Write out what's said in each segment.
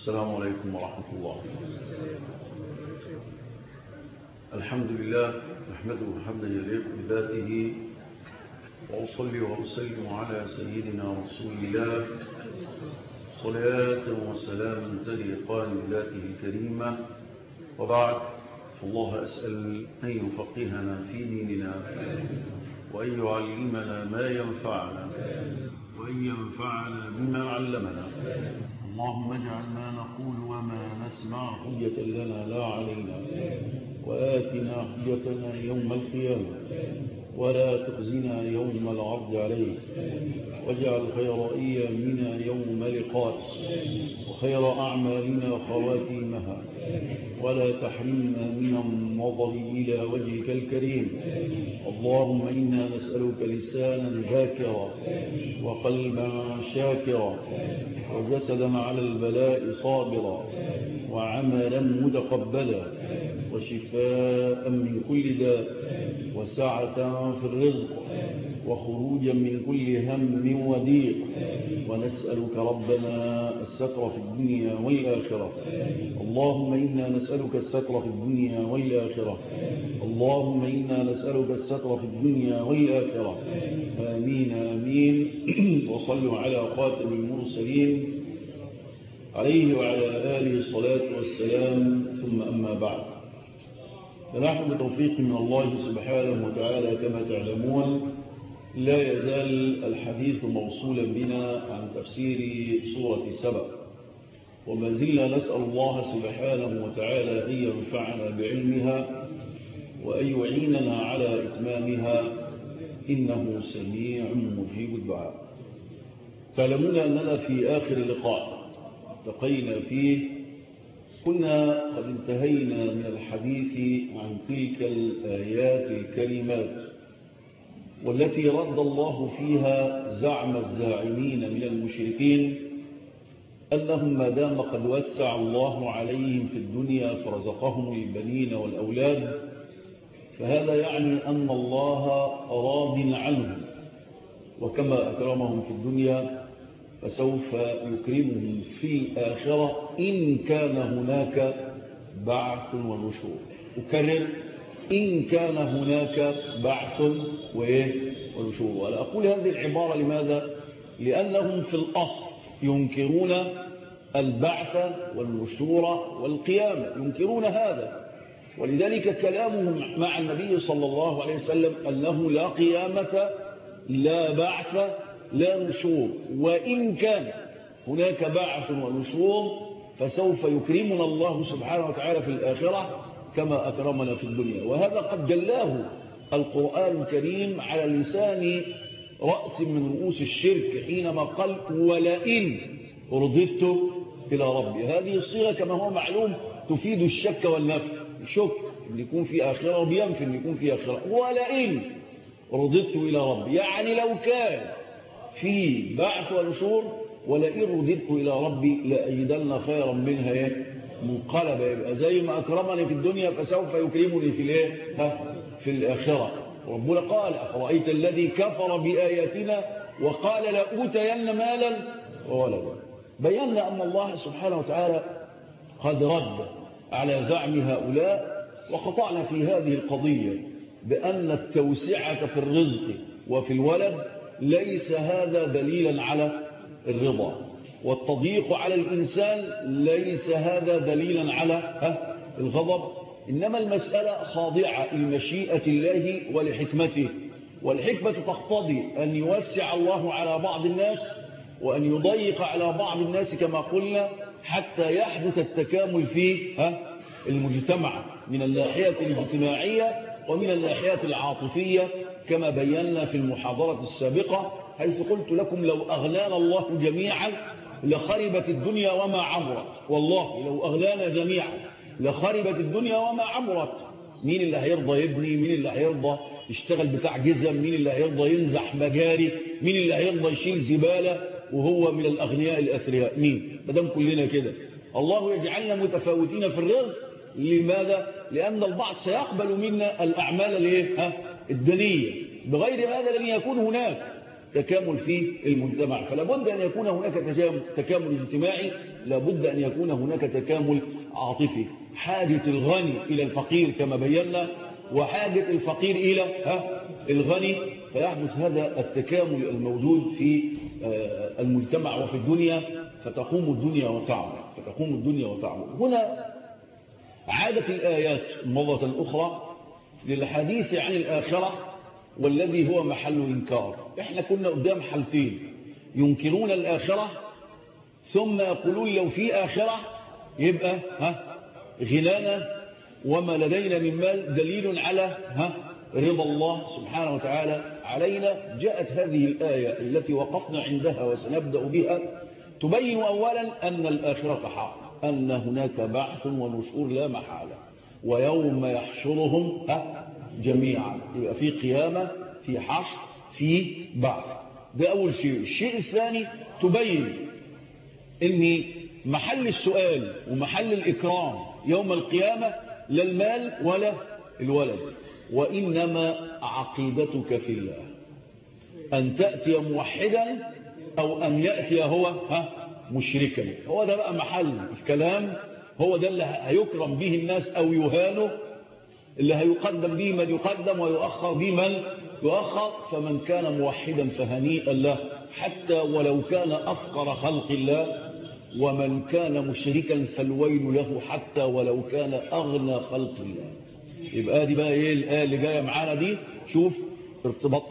السلام عليكم ورحمة الله الحمد لله نحمده حمدا يليق بذاته وأصلي وأسلم على سيدنا رسول الله صلاة وسلام تليقان بذاته الكريمة وبعد فالله أسأل أن يفقهنا في ديننا وأن يعلمنا ما ينفعنا وأن ينفعنا بما علمنا اللهم اجعل ما نقول وما نسمع حجة لنا لا علينا وآتنا حجتنا يوم القيامة ولا تخزنا يوم العرض عليك واجعل خير أيامنا يوم لقائك وخير أعمالنا خواتيمها ولا تحرمنا من النظر إلى وجهك الكريم اللهم إنا نسألك لسانا ذاكرا وقلبا شاكرا وجسدا على البلاء صابرا وعملا متقبلا وشفاء من كل داء وسعة في الرزق وخروجا من كل هم وضيق ونسألك ربنا الستر في الدنيا والآخرة اللهم إنا نسألك الستر في الدنيا والآخرة اللهم إنا نسألك الستر في الدنيا والآخرة آمين آمين وصلوا على خاتم المرسلين عليه وعلى آله الصلاة والسلام ثم أما بعد فنحن بتوفيق من الله سبحانه وتعالى كما تعلمون لا يزال الحديث موصولا بنا عن تفسير سورة سبأ وما زلنا نسأل الله سبحانه وتعالى أن ينفعنا بعلمها وأن يعيننا على إتمامها إنه سميع مجيب الدعاء تعلمون أننا في آخر لقاء التقينا فيه كنا قد انتهينا من الحديث عن تلك الآيات الكريمات والتي رد الله فيها زعم الزاعمين من المشركين أنهم ما دام قد وسع الله عليهم في الدنيا فرزقهم البنين والأولاد فهذا يعني أن الله راض عنهم وكما أكرمهم في الدنيا فسوف يكرمهم في الآخرة إن كان هناك بعث ونشور أكرر إن كان هناك بعث ونشور وأنا أقول هذه العبارة لماذا؟ لأنهم في الأصل ينكرون البعث والنشور والقيامة ينكرون هذا ولذلك كلامهم مع النبي صلى الله عليه وسلم أنه لا قيامة لا بعث لا نشور وإن كان هناك بعث ونشور فسوف يكرمنا الله سبحانه وتعالى في الآخرة كما أكرمنا في الدنيا وهذا قد جلاه القرآن الكريم على لسان رأس من رؤوس الشرك حينما قال ولئن رددت إلى ربي هذه الصيغة كما هو معلوم تفيد الشك والنفي الشك ان يكون في آخرة وبينفي ان يكون في آخرة ولئن رددت إلى ربي يعني لو كان في بعث ونشور ولئن رددت إلى ربي لأجدن خيرا منها منقلبا يبقى زي ما أكرمني في الدنيا فسوف يكرمني في الايه في الآخرة ربنا قال أفرأيت الذي كفر بآياتنا وقال لأوتين مالا وولدا بينا أن الله سبحانه وتعالى قد رد على زعم هؤلاء وقطعنا في هذه القضية بأن التوسعة في الرزق وفي الولد ليس هذا دليلا على الرضا والتضييق على الإنسان ليس هذا دليلا على الغضب إنما المسألة خاضعة لمشيئة الله ولحكمته والحكمة تقتضي أن يوسع الله على بعض الناس وأن يضيق على بعض الناس كما قلنا حتى يحدث التكامل في المجتمع من الناحية الاجتماعية ومن الناحية العاطفية كما بينا في المحاضرة السابقة حيث قلت لكم لو أغلانا الله جميعا لخربت الدنيا وما عمرت والله لو أغلانا جميعا لخربت الدنيا وما عمرت مين اللي هيرضى يبني مين اللي هيرضى يشتغل بتاع جزم مين اللي هيرضى ينزح مجاري مين اللي هيرضى يشيل زبالة وهو من الأغنياء الأثرياء مين مدام كلنا كده الله يجعلنا متفاوتين في الرزق لماذا؟ لأن البعض سيقبل منا الأعمال الايه؟ ها؟ الدنية بغير هذا لن يكون هناك تكامل في المجتمع فلا بد أن يكون هناك تكامل اجتماعي لا بد أن يكون هناك تكامل عاطفي حاجة الغني إلى الفقير كما بينا وحاجة الفقير إلى ها الغني فيحدث هذا التكامل الموجود في المجتمع وفي الدنيا فتقوم الدنيا وتعمل فتقوم الدنيا وتعمل هنا عادت الآيات مرة أخرى للحديث عن الآخرة والذي هو محل إنكار إحنا كنا قدام حالتين ينكرون الآخرة ثم يقولون لو في آخرة يبقى ها غنانا وما لدينا من مال دليل على ها رضا الله سبحانه وتعالى علينا جاءت هذه الآية التي وقفنا عندها وسنبدأ بها تبين أولا أن الآخرة حق أن هناك بعث ونشور لا محالة ويوم يحشرهم جميعا يبقى في قيامة في حشر في بعث ده أول شيء الشيء الثاني تبين أن محل السؤال ومحل الإكرام يوم القيامة لا المال ولا الولد وإنما عقيدتك في الله أن تأتي موحدا أو أن يأتي هو ها مشركا هو ده بقى محل الكلام هو ده اللي هيكرم به الناس أو يهانه اللي هيقدم به من يقدم ويؤخر به من يؤخر فمن كان موحدا فهنيئا له حتى ولو كان أفقر خلق الله ومن كان مشركا فالويل له حتى ولو كان أغنى خلق الله يبقى دي بقى ايه الآية اللي جاية معانا دي شوف ارتباط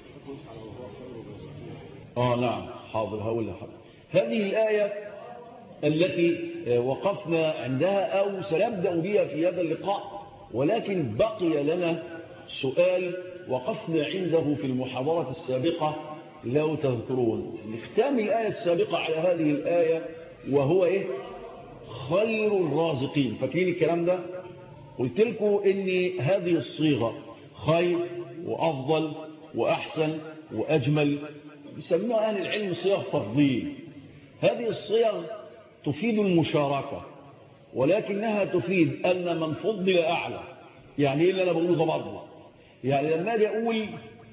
اه نعم حاضر هقول لك هذه الآية التي وقفنا عندها أو سنبدأ بها في هذا اللقاء ولكن بقي لنا سؤال وقفنا عنده في المحاضرة السابقة لو تذكرون نختام الآية السابقة على هذه الآية وهو إيه خير الرازقين فاكرين الكلام ده قلت لكم ان هذه الصيغة خير وأفضل وأحسن وأجمل يسموها أهل العلم صيغ تفضيل هذه الصيغ تفيد المشاركة ولكنها تفيد أن من فضل أعلى يعني إيه اللي أنا بقوله ده برضه يعني لما أجي أقول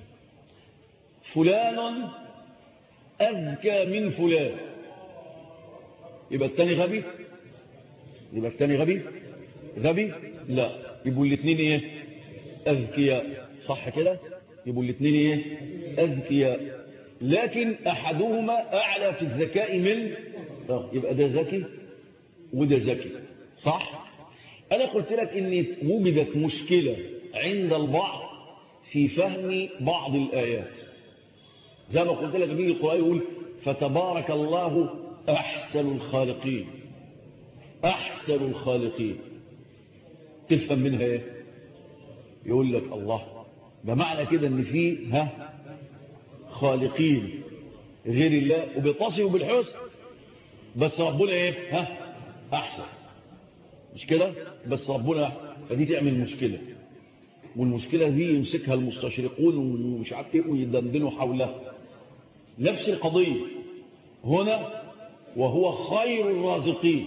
فلان أذكى من فلان يبقى الثاني غبي يبقى الثاني غبي غبي لا يبقوا الاثنين ايه اذكياء صح كده يبقوا الاثنين ايه اذكياء لكن احدهما اعلى في الذكاء من يبقى ده ذكي وده ذكي صح انا قلت لك ان وجدت مشكلة عند البعض في فهم بعض الايات زي ما قلت لك بيجي القرآن يقول فتبارك الله احسن الخالقين احسن الخالقين تفهم منها ايه يقول لك الله ده معنى كده ان في ها خالقين غير الله وبيتصلوا بالحسن بس ربنا ايه ها احسن مش كده بس ربنا احسن فدي تعمل مشكلة والمشكلة دي يمسكها المستشرقون ومش عارف ايه ويدندنوا حولها نفس القضية هنا وهو خير الرازقين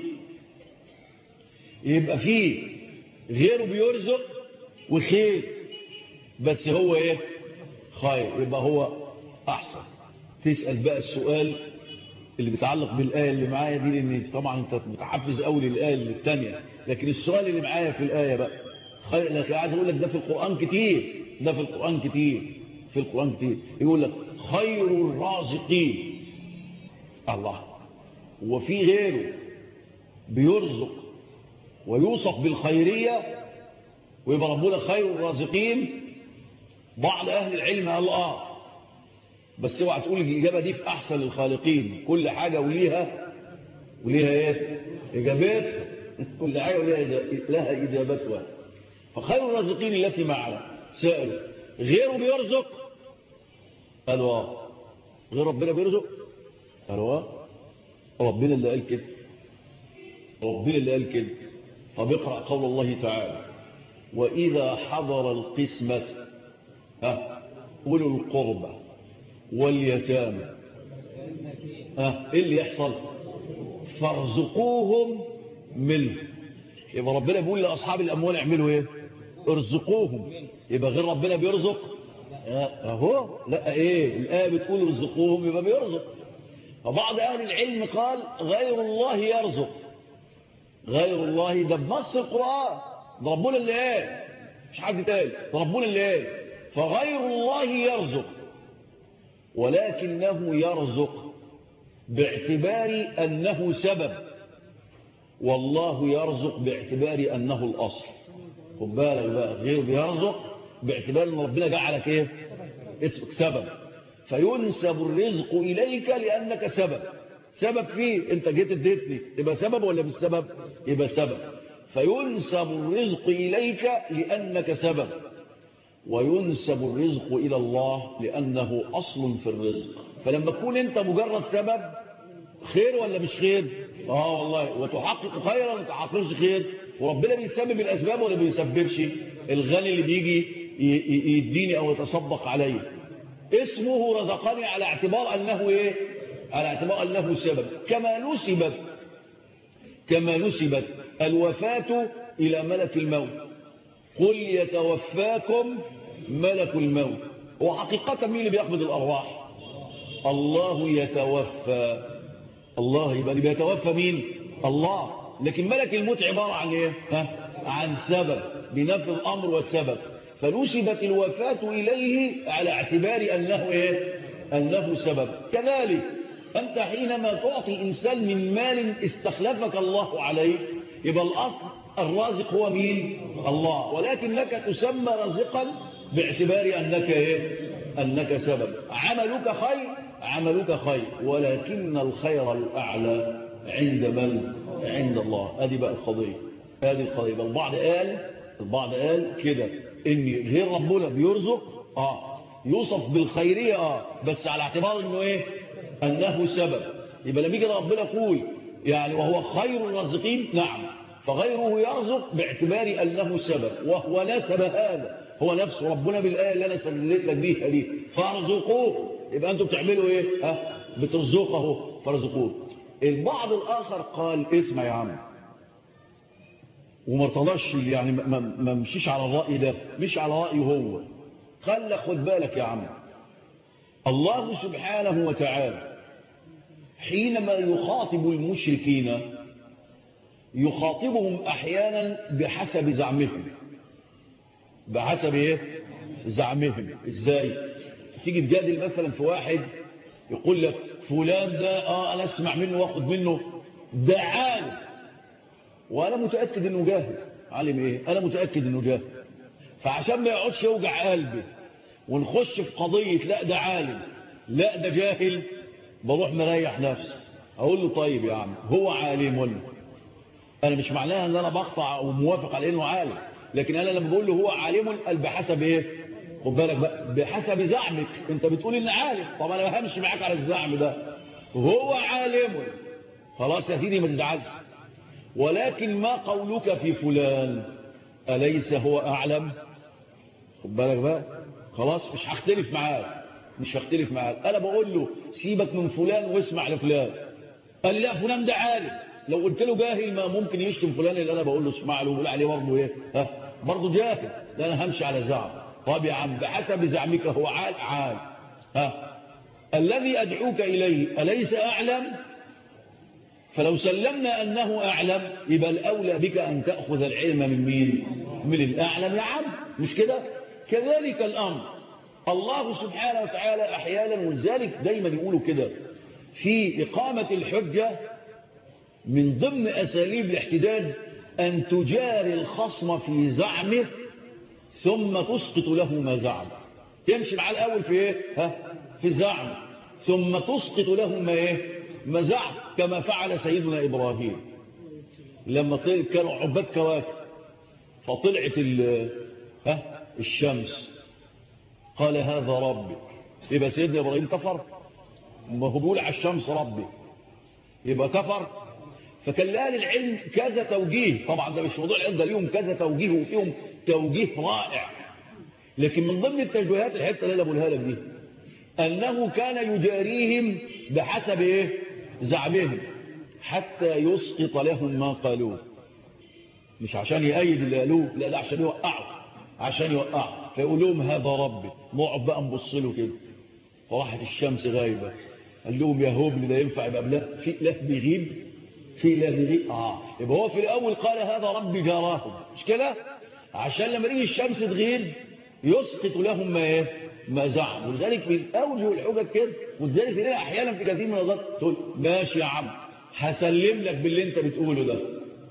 يبقى فيه غيره بيرزق وخير بس هو ايه خير يبقى هو احسن تسأل بقى السؤال اللي بيتعلق بالآية اللي معايا دي لان طبعا انت متحفز قوي للآية الثانية لكن السؤال اللي معايا في الآية بقى خير لك عايز اقول لك ده في القرآن كتير ده في القرآن كتير في القرآن كتير يقول لك خير الرازقين الله وفي غيره بيرزق ويوصف بالخيرية ويبقى ربنا خير الرازقين بعض أهل العلم قال آه بس اوعى تقول الإجابة دي في أحسن الخالقين كل حاجة وليها وليها إيه إجابات كل حاجة وليها لها إجابتها فخير الرازقين التي معنا سألوا غيره بيرزق قالوا آه غير ربنا بيرزق قالوا آه ربنا اللي قال كده ربنا اللي قال كده طب اقرأ قول الله تعالى وإذا حضر القسمة ها أولو القربى واليتامى ها إيه اللي يحصل فارزقوهم منه يبقى ربنا بيقول لأصحاب الأموال اعملوا إيه ارزقوهم يبقى غير ربنا بيرزق اهو لا ايه الآية بتقول رزقوهم يبقى بيرزق فبعض أهل العلم قال غير الله يرزق غير الله ده بنص القرآن ده ربنا اللي قال مش حد تاني ده ربنا اللي قال فغير الله يرزق ولكنه يرزق باعتبار أنه سبب والله يرزق باعتبار أنه الأصل خد بالك بقى غير بيرزق باعتبار أن ربنا جعلك إيه اسمك سبب فينسب الرزق إليك لأنك سبب سبب فيه انت جيت اديتني يبقى سبب ولا مش سبب يبقى سبب فينسب الرزق إليك لأنك سبب وينسب الرزق إلى الله لأنه أصل في الرزق فلما تكون أنت مجرد سبب خير ولا مش خير آه والله وتحقق خيرا ولا تحققش خير وربنا بيسبب الأسباب ولا بيسببش الغني اللي بيجي يديني أو يتصدق علي اسمه رزقني على اعتبار أنه إيه على اعتبار أنه سبب كما نسبت كما نسبت الوفاة إلى ملك الموت قل يتوفاكم ملك الموت وحقيقة مين اللي بيقبض الأرواح الله يتوفى الله يبقى اللي بيتوفى مين الله لكن ملك الموت عبارة عن ايه ها؟ عن سبب بنفذ الأمر والسبب فنسبت الوفاة إليه على اعتبار أنه إيه؟ أنه سبب كذلك أنت حينما تعطي إنسان من مال استخلفك الله عليه يبقى الأصل الرازق هو مين الله ولكنك تسمى رازقا باعتبار أنك إيه؟ أنك سبب عملك خير عملك خير ولكن الخير الأعلى عند من عند الله هذه بقى القضية هذه القضية البعض قال البعض قال كده ان غير ربنا بيرزق اه يوصف بالخيرية اه بس على اعتبار انه ايه انه سبب يبقى لما يجي ربنا يقول يعني وهو خير الرازقين نعم فغيره يرزق باعتبار انه سبب وهو نسب هذا هو نفسه ربنا بالآية اللي انا سلت لك بيها دي فارزقوه يبقى انتم بتعملوا ايه ها بترزقه فارزقوه البعض الاخر قال اسمع يا عم وما ارتضاش يعني ما, ما مشيش على الرأي ده مش على رأيه هو خلى خد بالك يا عم الله سبحانه وتعالى حينما يخاطب المشركين يخاطبهم احيانا بحسب زعمهم بحسب ايه زعمهم ازاي تيجي تجادل مثلا في واحد يقول لك فلان ده اه انا اسمع منه واخد منه ده عالم وانا متاكد انه جاهل عالم ايه انا متاكد انه جاهل فعشان ما يقعدش يوجع قلبي ونخش في قضيه لا ده عالم لا ده جاهل بروح مريح نفسي اقول له طيب يا عم هو عالم انا مش معناها ان انا بقطع وموافق على انه عالم لكن انا لما بقول له هو عالم قال بحسب ايه خد بالك بقى بحسب زعمك انت بتقول ان عالم طب انا ما همشي معاك على الزعم ده هو عالم خلاص يا سيدي ما تزعلش ولكن ما قولك في فلان أليس هو أعلم خد بالك بقى خلاص مش هختلف معاك مش هختلف معاك أنا بقول له سيبك من فلان واسمع لفلان قال لي لا فلان ده عالم لو قلت له جاهل ما ممكن يشتم فلان اللي أنا بقول له اسمع له ويقول عليه برضه إيه ها برضه جاهل ده أنا همشي على زعم طب يا عم بحسب زعمك هو عال عال ها الذي أدعوك إليه أليس أعلم فلو سلمنا أنه أعلم يبقى الأولى بك أن تأخذ العلم من مين من الأعلم يا عم مش كده كذلك الأمر الله سبحانه وتعالى أحيانا ولذلك دايما يقولوا كده في إقامة الحجة من ضمن أساليب الاحتداد أن تجاري الخصم في زعمه ثم تسقط له ما زعم تمشي معاه الأول في إيه ها في زعم ثم تسقط له ما إيه ما زعم كما فعل سيدنا إبراهيم لما طلع كانوا عباد كواكب فطلعت ها الشمس قال هذا ربي يبقى سيدنا إبراهيم كفر ما هو بيقول على الشمس ربي يبقى كفر فكان لأهل العلم كذا توجيه طبعا ده مش موضوع العلم ده ليهم كذا توجيه وفيهم توجيه رائع لكن من ضمن التوجيهات الحته اللي انا بقولها لك دي انه كان يجاريهم بحسب ايه زعمهم حتى يسقط لهم ما قالوه مش عشان يأيد اللي قالوه لا لا عشان يوقعوا عشان يوقعوا فيقول لهم هذا ربي نقعد بقى نبص له كده فراحت الشمس غايبة قال لهم يا هبل ده ينفع يبقى بلا في إله بيغيب في إله بيغيب آه يبقى هو في الأول قال هذا ربي جاراهم مش كده عشان لما تيجي الشمس تغيب يسقط لهم ما ايه ما زعم ولذلك من أوجه الحجج كده ولذلك تلاقي أحيانا في كثير من النظر تقول ماشي يا عم هسلم لك باللي انت بتقوله ده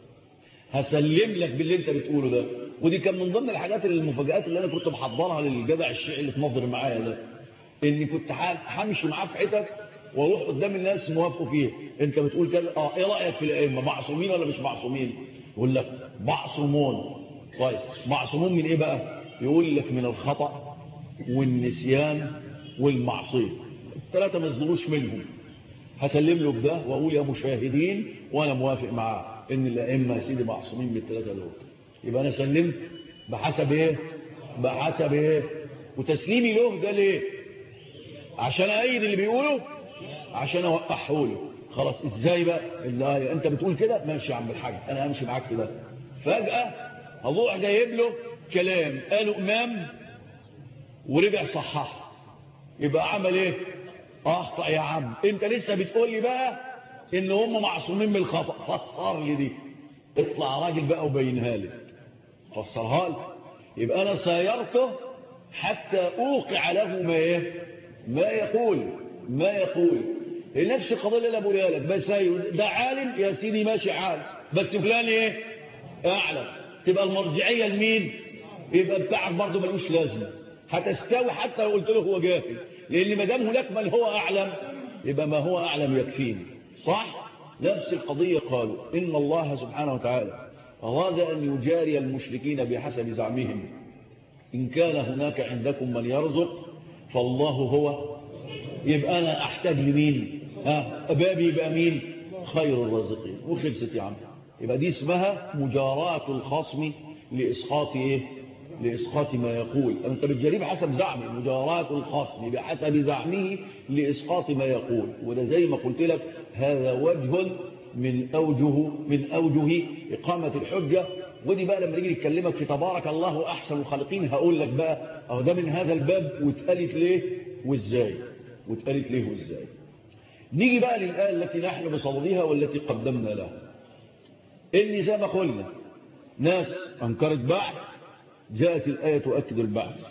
هسلم لك باللي انت بتقوله ده ودي كان من ضمن الحاجات المفاجآت اللي انا كنت محضرها للجدع الشيعي اللي اتنظر معايا ده اني كنت همشي معاه في حتت واروح قدام الناس موافقوا فيه انت بتقول كذا اه ايه رايك في الائمه معصومين ولا مش معصومين يقول لك معصومون طيب معصومون من ايه بقى يقول لك من الخطا والنسيان والمعصيه الثلاثه ما يصدروش منهم هسلم له بده واقول يا مشاهدين وانا موافق معاه ان الائمه يا سيدي معصومين من الثلاثه دول يبقى انا سلمت بحسب ايه بحسب ايه وتسليمي له ده ليه عشان ايد اللي بيقوله عشان اوقعه له خلاص ازاي بقى الآية انت بتقول كده ماشي يا عم الحاج انا همشي معاك في ده فجأة هروح جايب له كلام قاله امام ورجع صححه يبقى عمل ايه اخطأ يا عم انت لسه بتقول لي بقى ان هم معصومين من الخطأ فسر لي دي اطلع راجل بقى وبينها لي فسرها لي يبقى انا سايرته حتى اوقع له ما ايه ما يقول ما يقول نفس القضيه اللي انا بقولها لك بس ده عالم يا سيدي ماشي عالم بس فلان ايه اعلم تبقى المرجعيه لمين يبقى بتاعك برضه ملوش لازمه هتستوي حتى لو قلت له هو جاهل لان ما دام هناك من هو اعلم يبقى ما هو اعلم يكفيني صح نفس القضيه قالوا ان الله سبحانه وتعالى اراد ان يجاري المشركين بحسب زعمهم ان كان هناك عندكم من يرزق فالله هو يبقى أنا أحتاج لمين ها أبابي يبقى مين خير الرازقين وخلصت يا عم يبقى دي اسمها مجاراة الخصم لإسقاط إيه لإسقاط ما يقول أنت بتجريب حسب زعمه مجاراة الخصم بحسب زعمه لإسقاط ما يقول وده زي ما قلت لك هذا وجه من أوجه من أوجه إقامة الحجة ودي بقى لما نيجي نتكلمك في تبارك الله أحسن الخالقين هقول لك بقى أو ده من هذا الباب واتقالت ليه وإزاي واتقالت ليه وإزاي نيجي بقى للآية التي نحن بصددها والتي قدمنا لها إني زي ما قلنا ناس أنكرت بعث جاءت الآية تؤكد البعث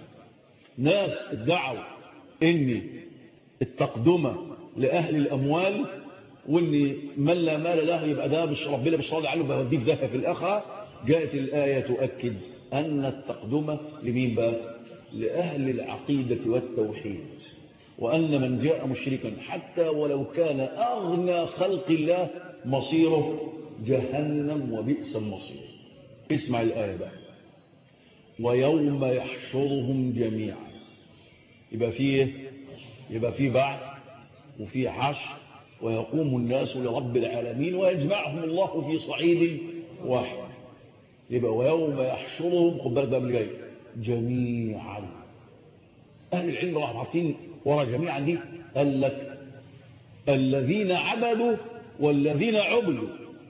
ناس ادعوا إن التقدمة لأهل الأموال وإن من لا مال له يبقى ده مش ربنا مش راضي عنه بهديه في ده في الآخرة جاءت الآية تؤكد أن التقدمة لمين بقى لأهل العقيدة والتوحيد وأن من جاء مشركا حتى ولو كان أغنى خلق الله مصيره جهنم وبئس المصير اسمع الآية بقى ويوم يحشرهم جميعا يبقى فيه يبقى فيه بعث وفيه حشر ويقوم الناس لرب العالمين ويجمعهم الله في صعيد واحد يبقى ويوم يحشرهم خد بالك بقى من جاي جميعا أهل العلم راحوا حاطين ورا جميعا دي قال لك الذين عبدوا والذين عبدوا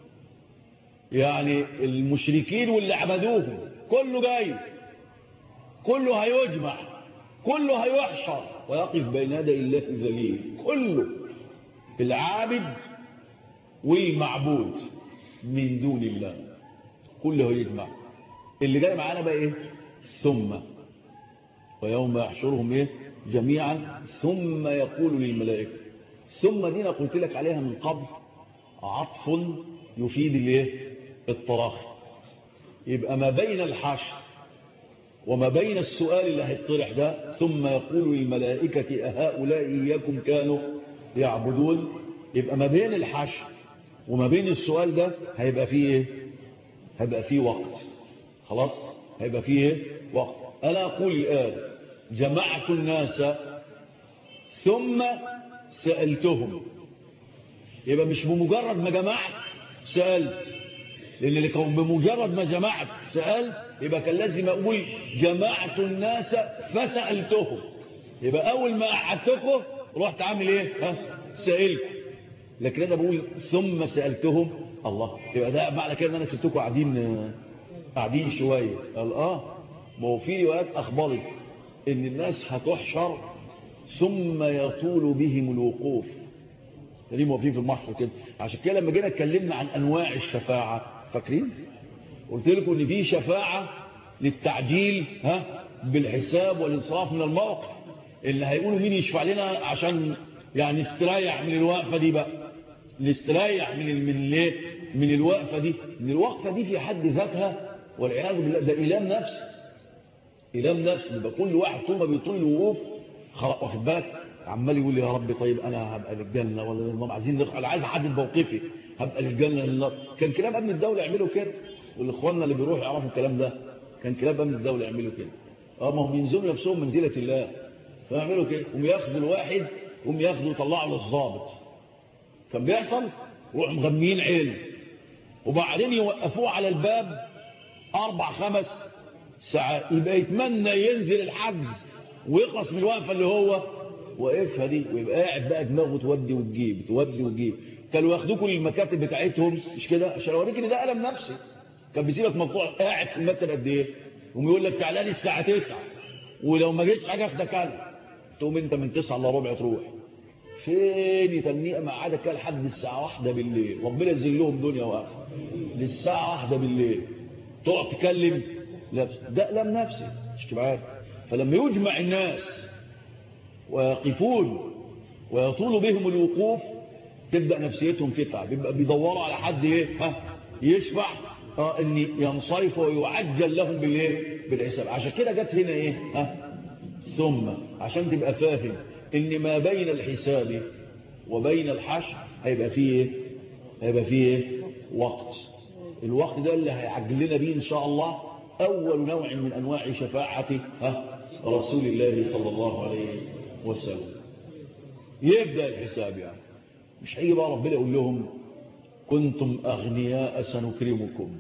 يعني المشركين واللي عبدوهم كله جاي كله هيجمع كله هيحشر ويقف بين يدي الله ذليل كله العابد والمعبود من دون الله كله هيجمع اللي جاي معانا بقى ايه ثم ويوم يحشرهم ايه جميعا ثم يقول للملائكة ثم دي انا قلت لك عليها من قبل عطف يفيد الايه التراخي يبقى ما بين الحشر وما بين السؤال اللي هيطرح ده ثم يقول للملائكة أهؤلاء إياكم كانوا يعبدون يبقى ما بين الحشر وما بين السؤال ده هيبقى فيه ايه هيبقى فيه وقت خلاص هيبقى فيه ايه وقت أنا أقول الآن جمعت الناس ثم سألتهم يبقى مش بمجرد ما جمعت سألت لأن اللي كان بمجرد ما جمعت سألت يبقى كان لازم أقول جمعت الناس فسألتهم يبقى أول ما قعدتكم رحت عامل إيه ها سألت لكن أنا بقول ثم سألتهم الله يبقى ده معنى كده أن أنا سبتكم قاعدين قاعدين شوية قال آه ما هو في روايات أخبرت ان الناس هتحشر ثم يطول بهم الوقوف دي موقفين في المحشر كده عشان كده لما جينا اتكلمنا عن انواع الشفاعه فاكرين قلت لكم ان في شفاعه للتعجيل ها بالحساب والانصراف من الموقف اللي هيقولوا مين يشفع لنا عشان يعني نستريح من الوقفه دي بقى نستريح من من ليه من الوقفه دي من الوقفه دي في حد ذاتها والعياذ بالله ده ايلام نفس ايلام نفس يبقى كل واحد طول ما بيطول الوقوف خلاص واخد بالك عمال يقول يا رب طيب انا هبقى للجنه ولا للنار عايزين ندخل عايز احدد موقفي هبقى للجنه للنار كان كلام امن الدوله يعملوا كده والاخواننا اللي بيروحوا يعرفوا الكلام ده كان كلام امن الدوله يعملوا كده اه ما هم ينزلوا نفسهم منزله الله فيعملوا كده هم ياخدوا الواحد هم ياخدوا يطلعوا للظابط كان بيحصل يروحوا مغميين عينه وبعدين يوقفوه على الباب اربع خمس ساعات يبقى يتمنى ينزل الحجز ويخلص من الوقفه اللي هو واقفها دي ويبقى قاعد بقى دماغه تودي وتجيب تودي وتجيب كانوا ياخدوكوا للمكاتب بتاعتهم مش كده عشان اوريك ان ده الم نفسي كان بيسيبك مقطوع قاعد في المكتب قد ايه ويقول لك تعالى لي الساعه 9 ولو ما جيتش حاجه اخدك انا تقوم انت من 9 الا ربع تروح فين يتنيق مقعدك كده لحد الساعه 1 بالليل ربنا يزين لهم دنيا واخره للساعه 1 بالليل تقعد تكلم لا ده الم نفسي مش عارف فلما يجمع الناس ويقفون ويطول بهم الوقوف تبدأ نفسيتهم تتعب يبقى بيدوروا على حد ايه ها يشفع اه ان ينصرف ويعجل لهم بالايه بالحساب عشان كده جت هنا ايه ها ثم عشان تبقى فاهم ان ما بين الحساب وبين الحشر هيبقى فيه ايه هيبقى فيه ايه وقت الوقت ده اللي هيعجل لنا بيه ان شاء الله اول نوع من انواع شفاعه ها رسول الله صلى الله عليه وسلم يبدأ الحساب يعني مش هيجي بقى ربنا يقول لهم كنتم أغنياء سنكرمكم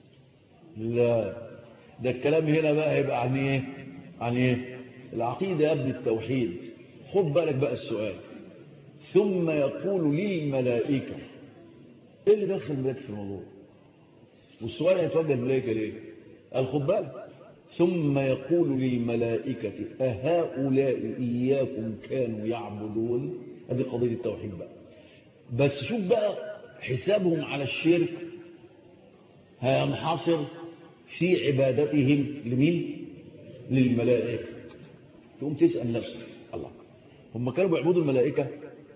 لا ده الكلام هنا بقى هيبقى عن ايه عن ايه العقيدة يبني التوحيد خد بالك بقى السؤال ثم يقول للملائكة ايه اللي دخل الملائكة في الموضوع والسؤال هيتوجه الملائكة ليه قال خد بالك ثم يقول للملائكة أهؤلاء إياكم كانوا يعبدون هذه قضية التوحيد بقى بس شوف بقى حسابهم على الشرك هينحصر في عبادتهم لمين للملائكة تقوم تسأل نفسك الله هم كانوا بيعبدوا الملائكة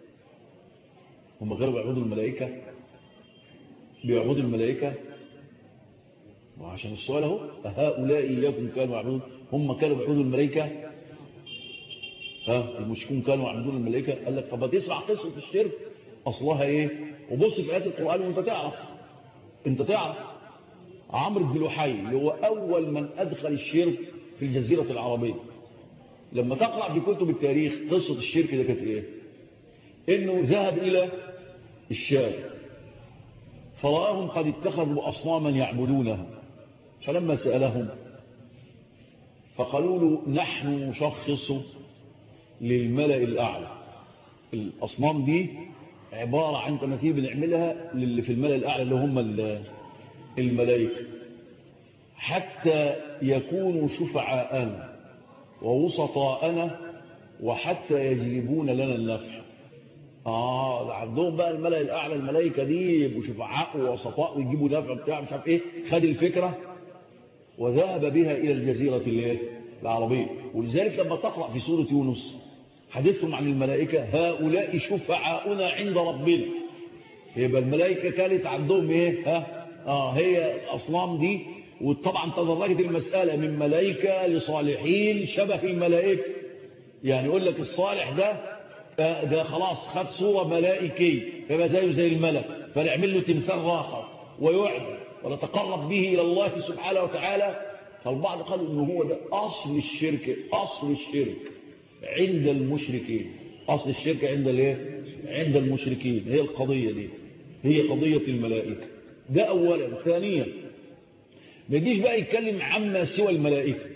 هم كانوا بيعبدوا الملائكة بيعبدوا الملائكة وعشان السؤال اهو هؤلاء إياكم كانوا يعبدون هم كانوا بيعبدوا الملائكة ها المشركون كانوا يعبدون الملائكة قال لك طب تسمع قصة الشرك أصلها إيه وبص في آيات القرآن وانت تعرف انت تعرف عمرو بن لحي اللي هو أول من أدخل الشرك في الجزيرة العربية لما تقرأ في كتب التاريخ قصة الشرك ده كانت إيه إنه ذهب إلى الشام فرآهم قد اتخذوا أصناما يعبدونها فلما سألهم فقالوا له نحن نشخص للملأ الأعلى الأصنام دي عبارة عن تماثيل بنعملها للي في الملأ الأعلى اللي هم الملائكة حتى يكونوا شفعاءنا ووسطاءنا وحتى يجلبون لنا النفع آه عندهم بقى الملأ الأعلى الملائكة دي يبقوا شفعاء ووسطاء ويجيبوا نفع بتاع مش عارف إيه خد الفكرة وذهب بها إلى الجزيرة العربية ولذلك لما تقرأ في سورة يونس حديثهم عن الملائكة هؤلاء شفعاؤنا عند ربنا يبقى الملائكة كانت عندهم ايه ها اه هي الأصنام دي وطبعا تدرجت المسألة من ملائكة لصالحين شبه الملائكة يعني يقول لك الصالح ده ده خلاص خد صورة ملائكية فيبقى زيه زي الملك فنعمل له تمثال راخر ويعبد ونتقرب به إلى الله سبحانه وتعالى فالبعض قالوا إنه هو ده أصل الشرك أصل الشرك عند المشركين أصل الشرك عند الايه عند المشركين هي القضية دي هي قضية الملائكة ده أولا ثانيا ما يجيش بقى يتكلم عما سوى الملائكة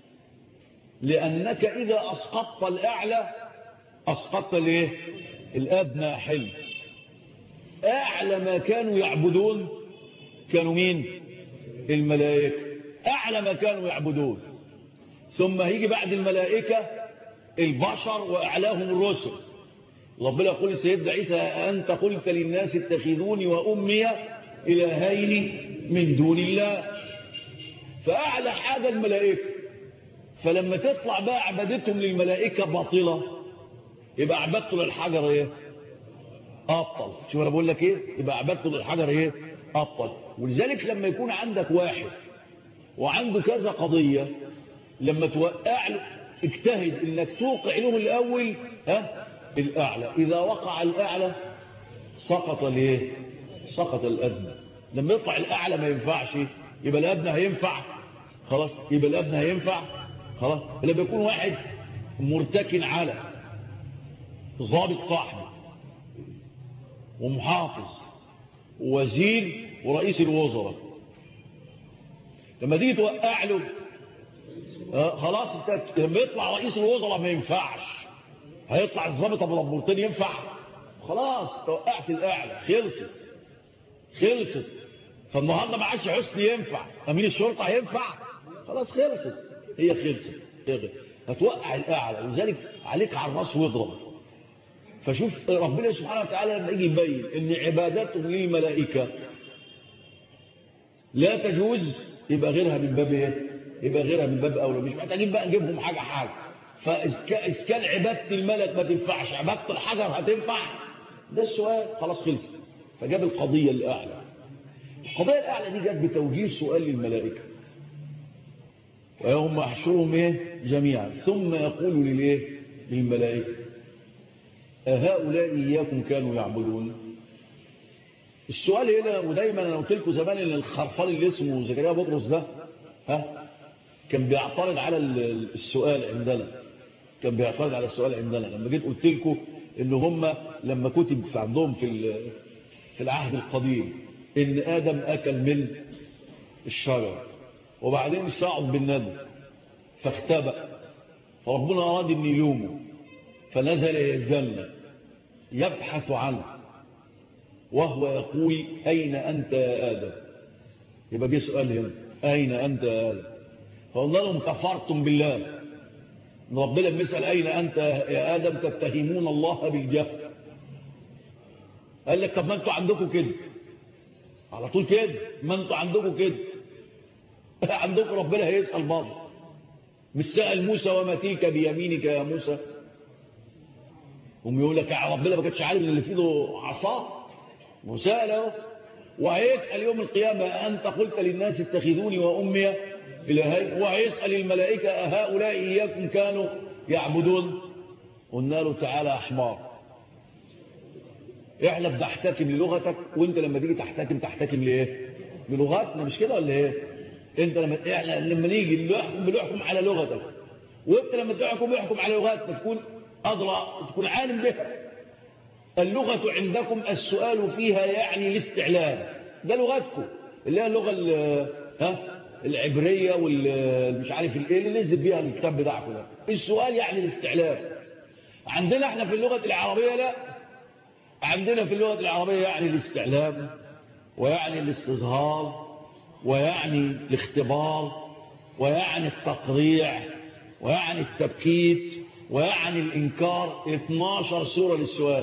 لأنك إذا أسقطت الأعلى أسقطت الايه الأدنى حلم أعلى ما كانوا يعبدون كانوا مين الملائكة أعلى ما كانوا يعبدون ثم هيجي بعد الملائكة البشر وأعلاهم الرسل ربنا يقول سيدنا عيسى أنت قلت للناس اتخذوني وأمي إلهين من دون الله فأعلى حاجة الملائكة فلما تطلع بقى عبادتهم للملائكة باطلة يبقى عبادته للحجر ايه أبطل شوف أنا بقول لك ايه يبقى عبادته للحجر ايه أبطل ولذلك لما يكون عندك واحد وعنده كذا قضية لما توقع له اجتهد انك توقع لهم الاول ها الاعلى اذا وقع الاعلى سقط الايه سقط الادنى لما يطلع الاعلى ما ينفعش يبقى الادنى هينفع خلاص يبقى الادنى هينفع خلاص لما يكون واحد مرتكن على ضابط صاحبي ومحافظ ووزير ورئيس الوزراء لما تيجي توقع له آه خلاص انت لما يطلع رئيس الوزراء ما ينفعش هيطلع الضابط ابو لمبورتين ينفع خلاص توقعت الاعلى خلصت خلصت فالنهارده ما عادش حسني ينفع امين الشرطه هينفع خلاص خلصت هي خلصت هتوقع الاعلى ولذلك عليك على الراس واضرب فشوف ربنا سبحانه وتعالى لما يجي يبين ان عبادتهم للملائكه لا تجوز يبقى غيرها من باب ايه يبقى غيرها من باب اولى مش محتاجين بقى نجيبهم حاجه حاجه فاسكان عباده الملك ما تنفعش عباده الحجر هتنفع ده السؤال خلاص خلص فجاب القضيه الاعلى القضيه الاعلى دي جت بتوجيه سؤال للملائكه ويوم يحشرهم ايه جميعا ثم يقول للايه للملائكه أهؤلاء إياكم كانوا يعبدون السؤال هنا ودايما أنا قلت لكم زمان إن الخرفان اللي اسمه زكريا بطرس ده ها كان بيعترض على السؤال عندنا كان بيعترض على السؤال عندنا لما جيت قلت لكم إن هم لما كتب في عندهم في في العهد القديم إن آدم أكل من الشجر وبعدين صعد بالندم فاختبأ فربنا أراد أن يلومه فنزل إلى الجنة يبحث عنه وهو يقول أين أنت يا آدم يبقى جه سؤال هنا أين أنت يا آدم فقلنا لهم كفرتم بالله ربنا بيسأل أين أنت يا آدم تتهمون الله بالجهل قال لك طب ما انتوا عندكم كده على طول كده ما انتوا عندكم كده عندكم ربنا هيسأل برضه مش سأل موسى وما تلك بيمينك يا موسى هم يقول لك يا ربنا ما كانش عارف ان اللي في ايده عصا وسأل اهو وهيسأل يوم القيامة أنت قلت للناس اتخذوني وأمي إلهي وهيسأل الملائكة أهؤلاء إياكم كانوا يعبدون قلنا له تعالى يا حمار احلف ده احتكم للغتك وانت لما تيجي تحتكم تحتكم لايه بلغتنا مش كده ولا ايه انت لما احنا لما نيجي نحكم بنحكم على لغتك وانت لما تحكم يحكم على لغتنا تكون أدرى تكون عالم بها اللغة عندكم السؤال فيها يعني الاستعلام ده لغتكم اللي هي اللغة ها العبرية والمش عارف الايه اللي نزل بيها الكتاب بتاعكم ده السؤال يعني الاستعلام عندنا احنا في اللغة العربية لا عندنا في اللغة العربية يعني الاستعلام ويعني الاستظهار ويعني الاختبار ويعني التقريع ويعني التبكيت ويعني الإنكار 12 سورة للسؤال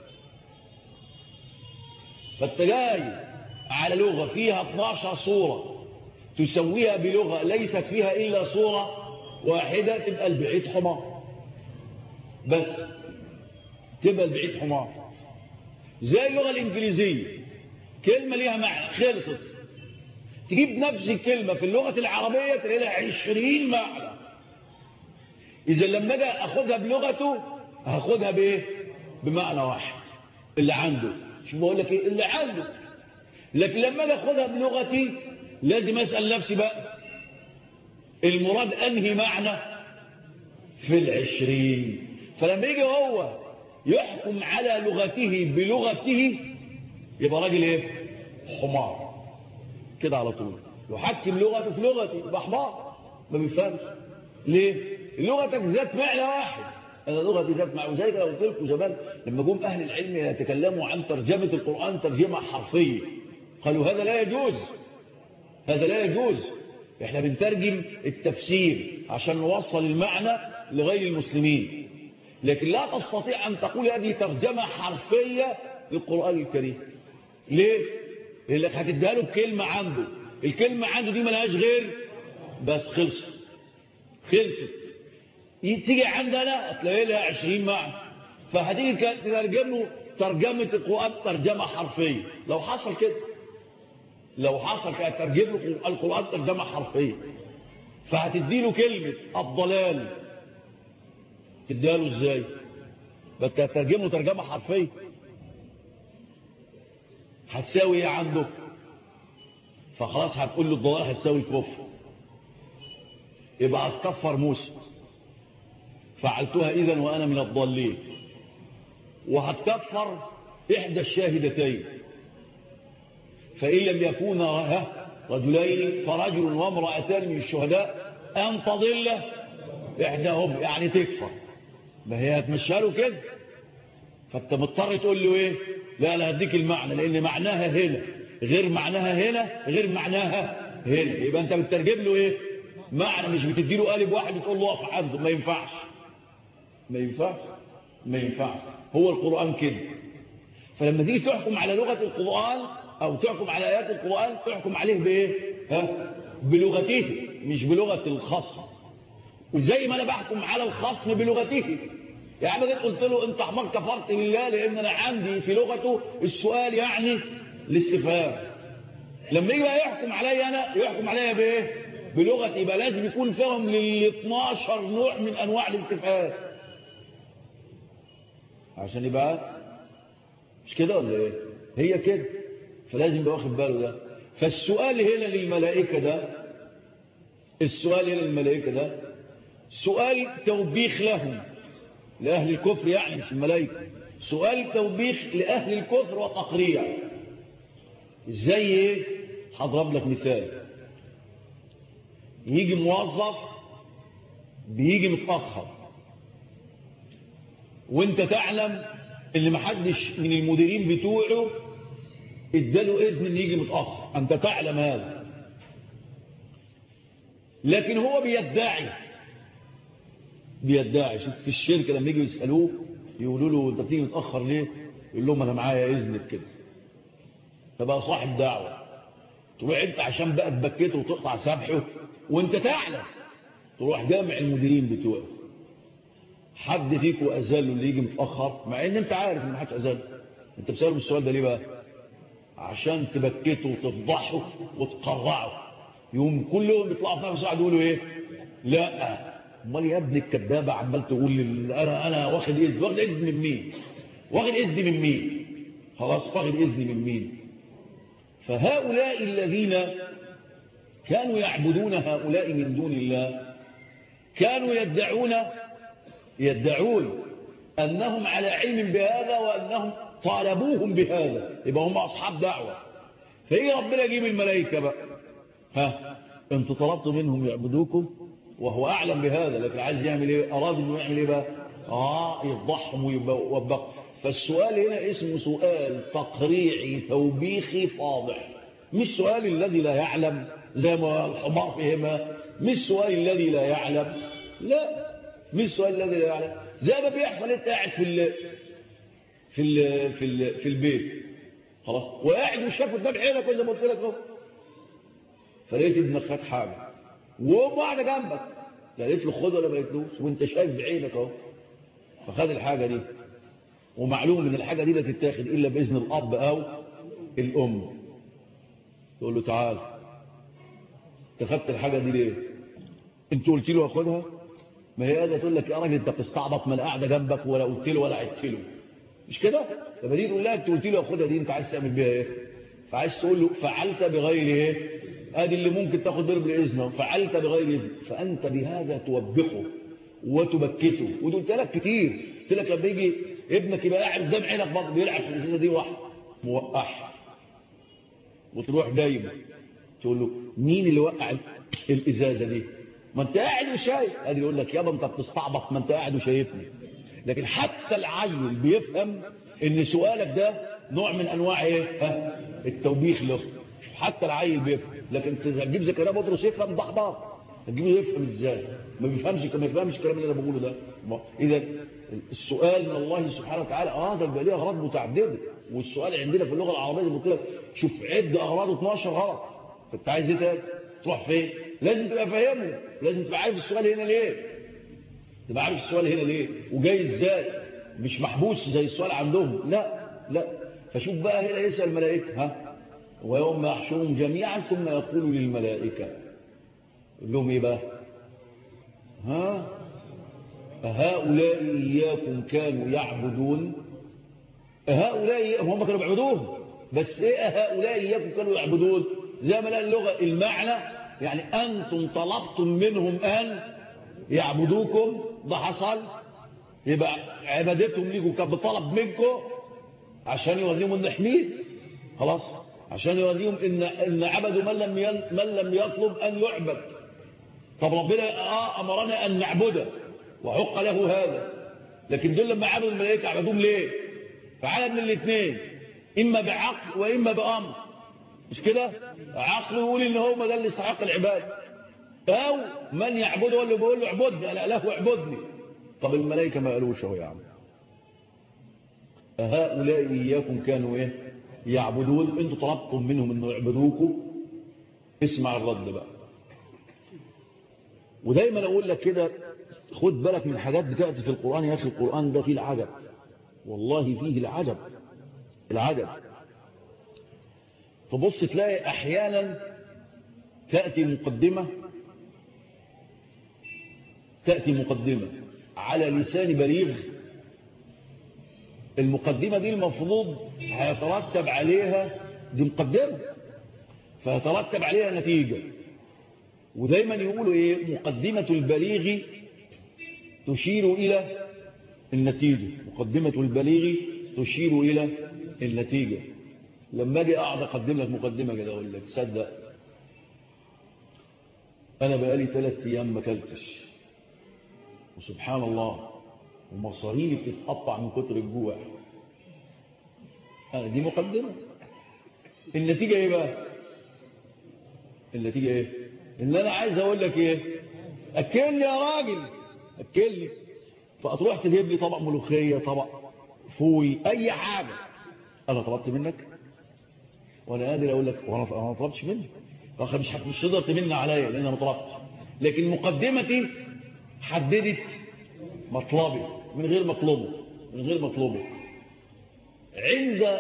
فانت جاي على لغة فيها 12 سورة تسويها بلغة ليست فيها إلا سورة واحدة تبقى البعيد حمار بس تبقى البعيد حمار زي اللغة الإنجليزية كلمة ليها معنى خلصت تجيب نفس الكلمة في اللغة العربية تلاقي لها 20 معنى إذا لما أجي أخذها بلغته هاخدها بإيه؟ بمعنى واحد اللي عنده شو بقول لك إيه؟ اللي عنده لكن لما أجي أخذها بلغتي لازم أسأل نفسي بقى المراد أنهي معنى في العشرين فلما يجي هو يحكم على لغته بلغته يبقى راجل ايه حمار كده على طول يحكم لغته في لغتي يبقى حمار ما بيفهمش ليه لغتك ذات معنى واحد انا لغتي ذات معنى وزي كده قلت لكم زمان لما جم اهل العلم يتكلموا عن ترجمه القران ترجمه حرفيه قالوا هذا لا يجوز هذا لا يجوز احنا بنترجم التفسير عشان نوصل المعنى لغير المسلمين لكن لا تستطيع أن تقول هذه ترجمة حرفية للقرآن الكريم ليه؟ لأنك هتديها له بكلمة عنده الكلمة عنده دي ملهاش غير بس خلصت خلصت تيجي عندنا تلاقي لها 20 معنى فهتيجي تترجم له ترجمة القرآن ترجمة حرفية لو حصل كده لو حصل كده ترجم له القرآن ترجمة حرفية فهتدي له كلمة الضلال تديها له ازاي بس هترجمه ترجمة حرفية هتساوي ايه عنده فخلاص هتقول له الضلال هتساوي الكفر يبقى هتكفر موسى فعلتها إذا وأنا من الضالين وهتكفر إحدى الشاهدتين فإن لم يكونا رجلين فرجل وامرأتان من الشهداء أن تضل إحداهم يعني تكفر ما هي هتمشيها له كده فأنت مضطر تقول له إيه لا لا هديك المعنى لأن معناها هنا غير معناها هنا غير معناها هنا يبقى أنت بتترجم له إيه معنى مش بتدي له قالب واحد وتقول له اقف عنده ما ينفعش ما ينفعش ما ينفعش هو القرآن كده فلما تيجي تحكم على لغة القرآن أو تحكم على آيات القرآن تحكم عليه بإيه ها؟ بلغته مش بلغة الخصم وزي ما أنا بحكم على الخصم بلغته يعني جيت قلت له أنت حمار كفرت بالله لأن أنا عندي في لغته السؤال يعني الاستفهام لما يجي بقى يحكم عليا أنا يحكم عليا بإيه بلغة يبقى لازم يكون فيهم لل 12 نوع من أنواع الاستفهام عشان يبقى مش كده ولا ايه هي كده فلازم يبقى واخد باله ده فالسؤال هنا للملائكة ده السؤال هنا للملائكة ده سؤال توبيخ لهم لأهل الكفر يعني مش الملائكة سؤال توبيخ لأهل الكفر وتقريع زي ايه هضرب لك مثال يجي موظف بيجي متأخر وانت تعلم ان محدش من المديرين بتوعه اداله اذن ان يجي متأخر انت تعلم هذا لكن هو بيدعي بيدعي شوف في الشركة لما يجوا يسألوه يقولوا له انت بتيجي متأخر ليه يقول لهم انا معايا اذن كده فبقى صاحب دعوة تروح انت عشان بقى تبكته وتقطع سبحه وانت تعلم تروح جامع المديرين بتوعه حد فيكم أزاله اللي يجي متأخر مع ان انت عارف ان محدش أزاله انت بسأله السؤال ده ليه بقى عشان تبكته وتفضحه وتقرعه يوم كلهم بيطلعوا في نفس واحد يقولوا ايه لا امال يا ابن الكذابه عمال تقول لي انا انا واخد اذن واخد اذن من مين واخد اذن من مين خلاص واخد اذن من مين فهؤلاء الذين كانوا يعبدون هؤلاء من دون الله كانوا يدعون يدعون أنهم على علم بهذا وأنهم طالبوهم بهذا يبقى هم أصحاب دعوة فإيه ربنا يجيب الملائكة بقى ها انت طلبت منهم يعبدوكم وهو أعلم بهذا لكن عايز يعمل إيه أراد أنه يعمل إيه بقى آه يفضحهم ويوبق فالسؤال هنا اسمه سؤال تقريعي توبيخي فاضح مش سؤال الذي لا يعلم زي ما الحمار فهمها مش سؤال الذي لا يعلم لا مش سؤال الذي لا يعلم زي ما بيحصل انت قاعد في ال في ال في ال في البيت خلاص وقاعد مش شايف قدام عينك زي ما قلت لك اهو فلقيت ابنك خد حاجه وامه قاعده جنبك لا قالت له خد ولا ما قالتلوش وانت شايف بعينك اهو فخد الحاجه دي ومعلوم ان الحاجه دي لا تتاخد الا باذن الاب او الام تقول له تعال انت خدت الحاجه دي ليه انت قلت له اخدها ما هي قاعده تقول لك يا راجل انت بتستعبط ما انا قاعده جنبك ولا قلت له ولا عدت له مش كده لما دي تقول لها انت قلت له اخدها دي انت عايز تعمل بيها ايه فعايز تقول له فعلت بغير ايه ادي اللي ممكن تاخد بيه بالاذن فعلت بغير اذن فانت بهذا توبخه وتبكته ودي قلت لك كتير قلت لك لما يجي ابنك يبقى قاعد قدام عينك برضه بيلعب في الازازه دي واحد موقعها وتروح دايما تقول له مين اللي وقع الازازه دي ما انت قاعد وشايف ادي يقول لك يابا انت بتستعبط ما انت قاعد وشايفني لكن حتى العيل بيفهم ان سؤالك ده نوع من انواع ايه ها التوبيخ له حتى العيل بيفهم لكن تجيب زكريا بطرس يفهم ده احباط هتجيبه يفهم ازاي ما بيفهمش ما بيفهمش الكلام اللي انا بقوله ده اذا السؤال من الله سبحانه وتعالى اه ده بيبقى ليه اغراض متعدده والسؤال عندنا في اللغه العربيه زي ما قلت لك شوف عد اغراضه 12 غلط فانت عايز ايه تاني تروح فين لازم تبقى فاهمه لازم تبقى عارف السؤال هنا ليه تبقى عارف السؤال هنا ليه وجاي ازاي مش محبوس زي السؤال عندهم لا لا فشوف بقى هنا يسأل الملائكة ها ويوم يحشرهم جميعا ثم يقول للملائكة يقول لهم ايه بقى ها هؤلاء إياكم كانوا يعبدون هؤلاء هم كانوا بيعبدوهم بس ايه هؤلاء إياكم كانوا يعبدون زي ما لقى اللغة المعنى يعني أنتم طلبتم منهم أن يعبدوكم ده حصل يبقى عبادتهم ليكم كانت بطلب منكم عشان يوريهم ان حميد خلاص عشان يوريهم ان ان عبدوا من لم من لم يطلب ان يعبد طب ربنا اه امرنا ان نعبده وحق له هذا لكن دول لما عبدوا الملائكه عبدوهم ليه فعلى من الاثنين اما بعقل واما بامر مش كده عقله يقول ان هو ده اللي يستحق العباده او من يعبده اللي بيقول له اعبدني انا له اعبدني طب الملائكه ما قالوش اهو يا عم هؤلاء إياكم كانوا إيه يعبدون أنتوا طلبتم منهم أنه يعبدوكم اسمع الرد بقى ودايما أقول لك كده خد بالك من حاجات بتأتي في القرآن يا أخي القرآن ده فيه العجب والله فيه العجب العجب فبص تلاقي أحيانا تأتي مقدمة تأتي مقدمة على لسان بليغ المقدمة دي المفروض هيترتب عليها دي مقدمة فيترتب عليها نتيجة ودايما يقولوا ايه مقدمة البليغ تشير الى النتيجة مقدمة البليغ تشير الى النتيجة لما اجي اقعد اقدم لك مقدمة كده اقول لك تصدق انا بقالي ثلاث ايام ما اكلتش وسبحان الله ومصاريني بتتقطع من كتر الجوع دي مقدمة النتيجة ايه بقى النتيجة ايه ان انا عايز اقول لك ايه اكلني يا راجل اكلني فتروح تجيب لي طبق ملوخية طبق فول اي حاجة انا طلبت منك وانا قادر اقول لك وانا ما طلبتش منك مش مش تقدر تمن عليا لان انا ما طلبتش لكن مقدمتي حددت مطلبي من غير مطلوبه من غير مطلوبه عند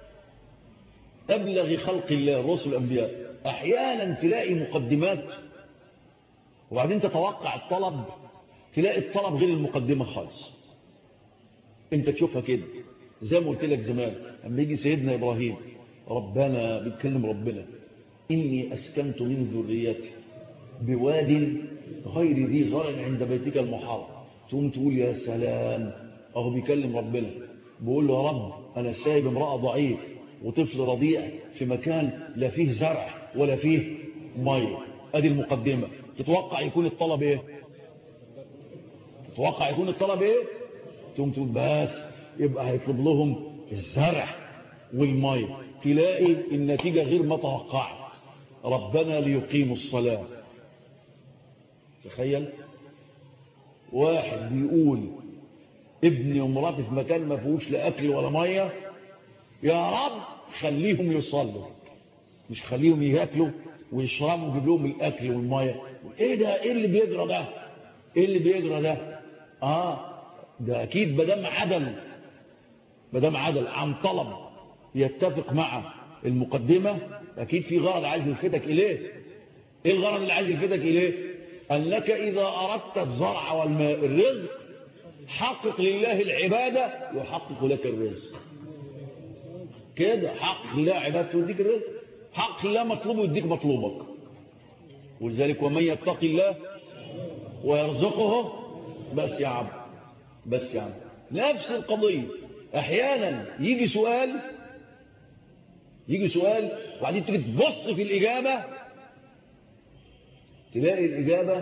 أبلغ خلق الله الرسل الأنبياء أحيانا تلاقي مقدمات وبعدين تتوقع الطلب تلاقي الطلب غير المقدمة خالص انت تشوفها كده زي ما قلت لك زمان لما يجي سيدنا إبراهيم ربنا بيتكلم ربنا إني أسكنت من ذريتي بواد غير ذي زرع عند بيتك المحرم تقوم تقول يا سلام اهو بيكلم ربنا بيقول له يا رب انا سايب امرأة ضعيف وطفل رضيع في مكان لا فيه زرع ولا فيه ميه ادي المقدمة تتوقع يكون الطلب ايه تتوقع يكون الطلب ايه تقوم تقول بس يبقى هيطلب لهم الزرع والميه تلاقي النتيجة غير ما توقعت ربنا ليقيموا الصلاة تخيل واحد بيقول ابني ومراتي في مكان ما فيهوش لا اكل ولا ميه يا رب خليهم يصلوا مش خليهم ياكلوا ويشربوا ويجيب لهم الاكل والميه ايه ده ايه اللي بيجرى ده ايه اللي بيجرى ده اه ده اكيد بدم عدل بدم عدل عن طلب يتفق مع المقدمه اكيد في غرض عايز يلفتك اليه ايه الغرض اللي عايز يلفتك اليه أنك إذا أردت الزرع والماء الرزق حقق لله العبادة يحقق لك الرزق كده حقق لله عبادة يديك الرزق حقق لله مطلوبه يديك مطلوبك ولذلك ومن يتقي الله ويرزقه بس يا عبد بس يا عبد نفس القضية أحيانا يجي سؤال يجي سؤال وبعدين تيجي تبص في الإجابة تلاقي الإجابة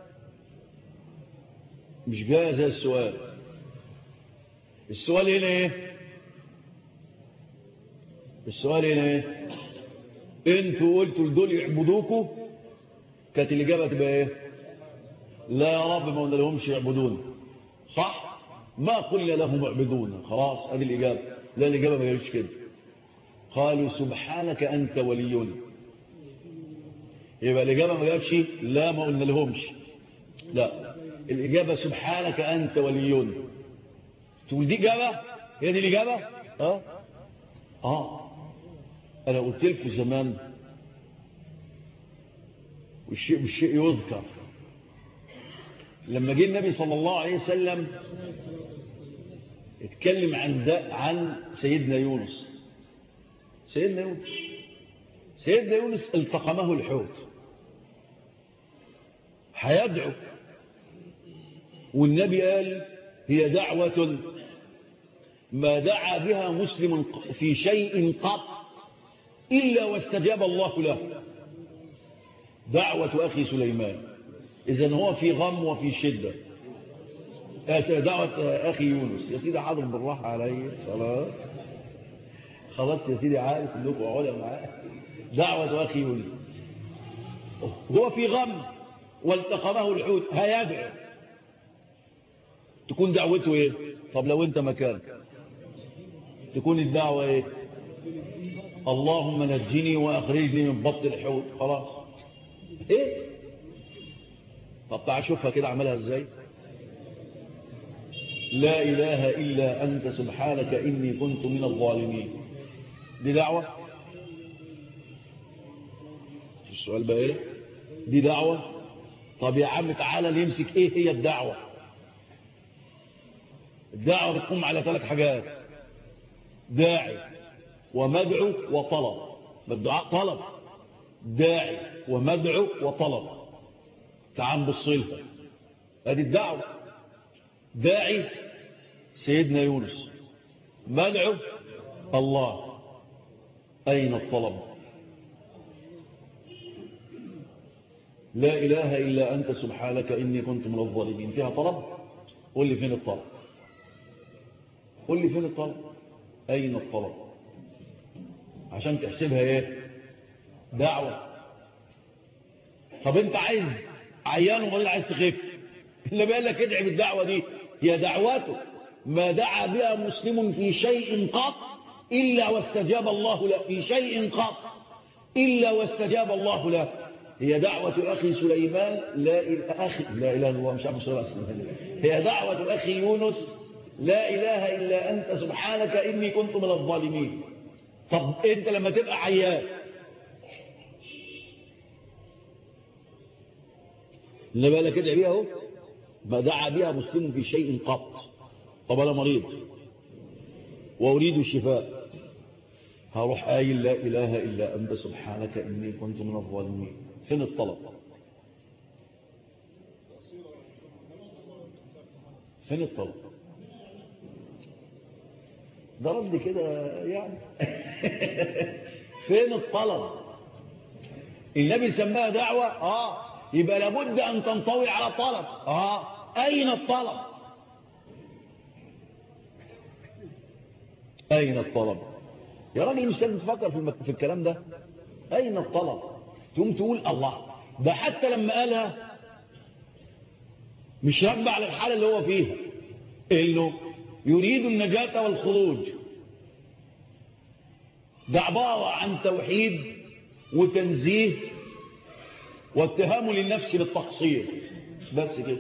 مش جاية زي السؤال السؤال هنا ايه السؤال هنا ايه انتوا قلتوا لدول يعبدوكوا كانت الإجابة تبقى ايه لا يا رب ما قلنا لهمش يعبدون صح ما قلنا لهم اعبدون خلاص ادي الإجابة لا الإجابة ما جايش كده قالوا سبحانك أنت ولينا يبقى الإجابة ما جابش لا ما قلنا لهمش لا الإجابة سبحانك أنت ولينا تقول دي إجابة هي دي الإجابة اه اه أنا قلت لكم زمان والشيء بالشيء يذكر لما جه النبي صلى الله عليه وسلم اتكلم عن ده عن سيدنا يونس سيدنا يونس سيدنا يونس التقمه الحوت هيدعو والنبي قال هي دعوة ما دعا بها مسلم في شيء قط إلا واستجاب الله له دعوة أخي سليمان إذن هو في غم وفي شدة دعوة أخي يونس يا سيدي حاضر بالراحة علي خلاص خلاص يا سيدي عارف كلكم اقعدوا معاه دعوة أخي يونس هو في غم والتقمه الحوت هيدعو تكون دعوته ايه طب لو انت مكان تكون الدعوة ايه اللهم نجني واخرجني من بطن الحوت خلاص ايه طب تعال شوفها كده عملها ازاي لا اله الا انت سبحانك اني كنت من الظالمين دي دعوة السؤال بقى ايه دي دعوة طب يا عم تعالى نمسك ايه هي الدعوة الدعوة بتقوم على ثلاث حاجات داعي ومدعو وطلب الدعاء طلب داعي ومدعو وطلب تعال بصيلها هذه الدعوة داعي سيدنا يونس مدعو الله أين الطلب لا إله إلا أنت سبحانك إني كنت من الظالمين فيها طلب قل لي فين الطلب قل لي فين الطلب أين الطلب عشان تحسبها ايه دعوة طب انت عايز عيان وبعدين عايز تخف اللي بيقول لك ادعي بالدعوة دي هي دعوته ما دعا بها مسلم في شيء قط إلا واستجاب الله له في شيء قط إلا واستجاب الله له هي دعوة أخي سليمان لا إله أخي لا إله إلا الله مش عارف سليمان هي دعوة أخي يونس لا إله إلا أنت سبحانك إني كنت من الظالمين طب أنت لما تبقى عيان اللي بالك ادعي بيها اهو ما دعا بها مسلم في شيء قط طب أنا مريض وأريد الشفاء هروح قايل لا إله إلا أنت سبحانك إني كنت من الظالمين فين الطلب فين الطلب ده رد كده يعني فين الطلب النبي سماها دعوة آه يبقى لابد أن تنطوي على طلب آه أين الطلب أين الطلب يا راجل مش لازم تفكر في, المك... في الكلام ده أين الطلب تقوم تقول الله ده حتى لما قالها مش راكبه على الحالة اللي هو فيها إنه يريد النجاة والخروج ده عبارة عن توحيد وتنزيه واتهام للنفس بالتقصير بس كده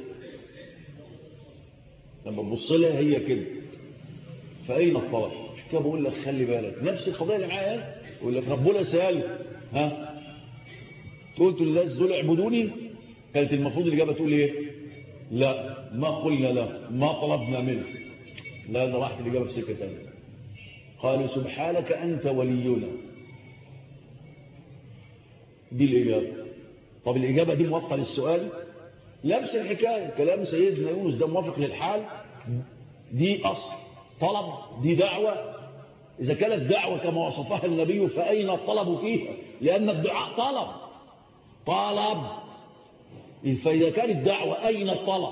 لما تبص لها هي كده فأين الطلب مش كده بقول لك خلي بالك نفس القضية اللي معايا يقول لك ربنا سأل ها قلت للناس دول اعبدوني كانت المفروض الإجابة تقول ايه لا ما قلنا لا ما طلبنا منه لا أنا راحت الإجابة في سكة ثانيه قالوا سبحانك أنت ولينا دي الإجابة طب الإجابة دي موافقة للسؤال نفس الحكاية كلام سيدنا يونس ده موافق للحال دي أصل طلب دي دعوة إذا كانت دعوة كما وصفها النبي فأين الطلب فيها لأن الدعاء طلب طلب فإذا كانت دعوة أين الطلب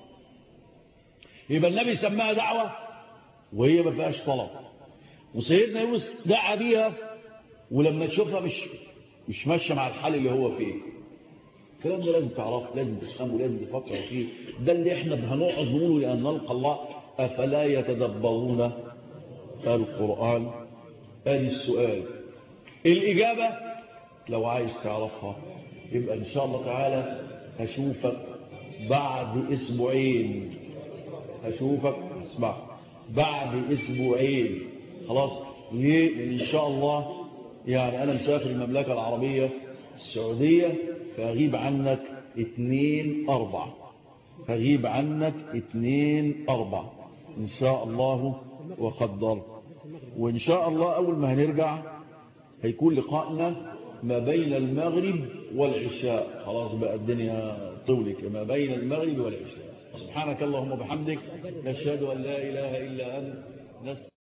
يبقى النبي سماها دعوة وهي ما فيهاش طلب وسيدنا يونس دعا بيها ولما تشوفها مش مش ماشيه مع الحال اللي هو فيه الكلام ده لازم تعرفه لازم تفهمه لازم تفكر فيه ده اللي احنا هنقعد نقوله لان نلقى الله افلا يتدبرون القران ادي السؤال الاجابه لو عايز تعرفها يبقى ان شاء الله تعالى هشوفك بعد اسبوعين هشوفك اسمع بعد اسبوعين خلاص ليه لان ان شاء الله يعني انا مسافر المملكه العربيه السعوديه فاغيب عنك اتنين اربع فاغيب عنك اتنين اربع ان شاء الله وقدر وان شاء الله اول ما هنرجع هيكون لقائنا ما بين المغرب والعشاء خلاص بقى الدنيا طولك ما بين المغرب والعشاء سبحانك اللهم وبحمدك نشهد أن لا إله إلا أنت نس